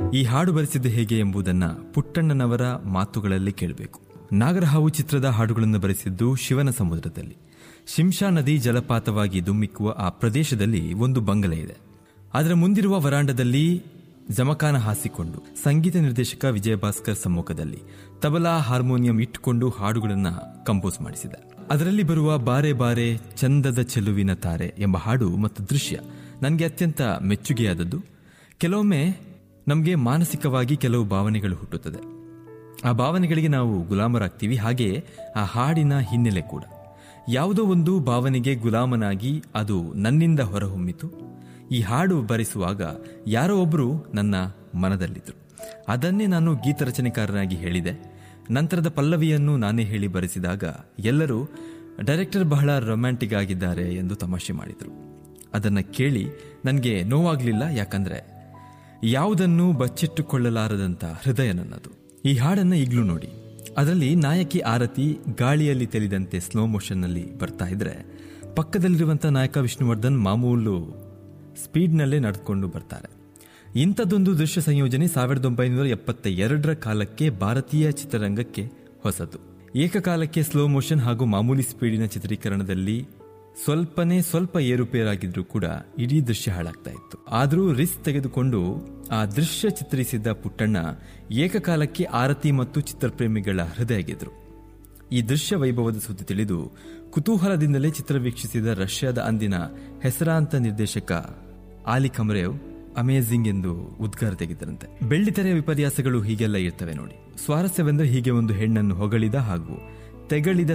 ಈ ಹಾಡು ಬರೆಸಿದ್ದು ಹೇಗೆ ಎಂಬುದನ್ನ ಪುಟ್ಟಣ್ಣನವರ ಮಾತುಗಳಲ್ಲಿ ಕೇಳಬೇಕು ನಾಗರಹಾವು ಚಿತ್ರದ ಹಾಡುಗಳನ್ನು ಬರೆಸಿದ್ದು ಶಿವನ ಸಮುದ್ರದಲ್ಲಿ ಶಿಂಷಾ ನದಿ ಜಲಪಾತವಾಗಿ ದುಮ್ಮಿಕ್ಕುವ ಆ ಪ್ರದೇಶದಲ್ಲಿ ಒಂದು ಬಂಗಲೆ ಇದೆ ಅದರ ಮುಂದಿರುವ ವರಾಂಡದಲ್ಲಿ ಜಮಖಾನ ಹಾಸಿಕೊಂಡು ಸಂಗೀತ ನಿರ್ದೇಶಕ ವಿಜಯ ಭಾಸ್ಕರ್ ಸಮ್ಮುಖದಲ್ಲಿ ತಬಲಾ ಹಾರ್ಮೋನಿಯಂ ಇಟ್ಟುಕೊಂಡು ಹಾಡುಗಳನ್ನ ಕಂಪೋಸ್ ಮಾಡಿಸಿದ ಅದರಲ್ಲಿ ಬರುವ ಬಾರೆ ಬಾರೆ ಚಂದದ ಚೆಲುವಿನ ತಾರೆ ಎಂಬ ಹಾಡು ಮತ್ತು ದೃಶ್ಯ ನನಗೆ ಅತ್ಯಂತ ಮೆಚ್ಚುಗೆಯಾದದ್ದು ಕೆಲವೊಮ್ಮೆ ನಮಗೆ ಮಾನಸಿಕವಾಗಿ ಕೆಲವು ಭಾವನೆಗಳು ಹುಟ್ಟುತ್ತದೆ ಆ ಭಾವನೆಗಳಿಗೆ ನಾವು ಗುಲಾಮರಾಗ್ತೀವಿ ಹಾಗೆ ಆ ಹಾಡಿನ ಹಿನ್ನೆಲೆ ಕೂಡ ಯಾವುದೋ ಒಂದು ಭಾವನೆಗೆ ಗುಲಾಮನಾಗಿ ಅದು ನನ್ನಿಂದ ಹೊರಹೊಮ್ಮಿತು ಈ ಹಾಡು ಬರೆಸುವಾಗ ಯಾರೋ ಒಬ್ಬರು ನನ್ನ ಮನದಲ್ಲಿದ್ದರು ಅದನ್ನೇ ನಾನು ಗೀತರಚನೆಕಾರನಾಗಿ ಹೇಳಿದೆ ನಂತರದ ಪಲ್ಲವಿಯನ್ನು ನಾನೇ ಹೇಳಿ ಬರೆಸಿದಾಗ ಎಲ್ಲರೂ ಡೈರೆಕ್ಟರ್ ಬಹಳ ರೊಮ್ಯಾಂಟಿಕ್ ಆಗಿದ್ದಾರೆ ಎಂದು ತಮಾಷೆ ಮಾಡಿದರು ಅದನ್ನು ಕೇಳಿ ನನಗೆ ನೋವಾಗಲಿಲ್ಲ ಯಾಕಂದ್ರೆ ಯಾವುದನ್ನು ಬಚ್ಚಿಟ್ಟುಕೊಳ್ಳಲಾರದಂತ ಹೃದಯ ನನ್ನದು ಈ ಹಾಡನ್ನು ಈಗಲೂ ನೋಡಿ ಅದರಲ್ಲಿ ನಾಯಕಿ ಆರತಿ ಗಾಳಿಯಲ್ಲಿ ತೆಲಿದಂತೆ ಸ್ಲೋ ಮೋಷನ್ನಲ್ಲಿ ಬರ್ತಾ ಇದ್ರೆ ಪಕ್ಕದಲ್ಲಿರುವಂಥ ನಾಯಕ ವಿಷ್ಣುವರ್ಧನ್ ಮಾಮೂಲು ಸ್ಪೀಡ್ನಲ್ಲೇ ನಡೆದುಕೊಂಡು ಬರ್ತಾರೆ ಇಂಥದ್ದೊಂದು ದೃಶ್ಯ ಸಂಯೋಜನೆ ಸಾವಿರದ ಒಂಬೈನೂರ ಎಪ್ಪತ್ತ ಎರಡರ ಕಾಲಕ್ಕೆ ಭಾರತೀಯ ಚಿತ್ರರಂಗಕ್ಕೆ ಹೊಸತು ಏಕಕಾಲಕ್ಕೆ ಸ್ಲೋ ಮೋಷನ್ ಹಾಗೂ ಮಾಮೂಲಿ ಸ್ಪೀಡಿನ ಚಿತ್ರೀಕರಣದಲ್ಲಿ ಸ್ವಲ್ಪನೇ ಸ್ವಲ್ಪ ಏರುಪೇರಾಗಿದ್ರೂ ಕೂಡ ಇಡೀ ದೃಶ್ಯ ಹಾಳಾಗ್ತಾ ಇತ್ತು ಆದರೂ ರಿಸ್ಕ್ ತೆಗೆದುಕೊಂಡು ಆ ದೃಶ್ಯ ಚಿತ್ರಿಸಿದ ಪುಟ್ಟಣ್ಣ ಏಕಕಾಲಕ್ಕೆ ಆರತಿ ಮತ್ತು ಚಿತ್ರಪ್ರೇಮಿಗಳ ಹೃದಯ ಗೆದ್ರು ಈ ದೃಶ್ಯ ವೈಭವದ ಸುದ್ದಿ ತಿಳಿದು ಕುತೂಹಲದಿಂದಲೇ ಚಿತ್ರ ವೀಕ್ಷಿಸಿದ ರಷ್ಯಾದ ಅಂದಿನ ಹೆಸರಾಂತ ನಿರ್ದೇಶಕ ಆಲಿ ಕಮರೇವ್ ಅಮೇಜಿಂಗ್ ಎಂದು ಉದ್ಗಾರ ತೆಗೆದರಂತೆ ಬೆಳ್ಳಿತೆರೆಯ ವಿಪರ್ಯಾಸಗಳು ಹೀಗೆಲ್ಲ ಇರ್ತವೆ ನೋಡಿ ಸ್ವಾರಸ್ಯವೆಂದರೆ ಹೀಗೆ ಒಂದು ಹೆಣ್ಣನ್ನು ಹೊಗಳಿದ ಹಾಗೂ ತೆಗಳಿದ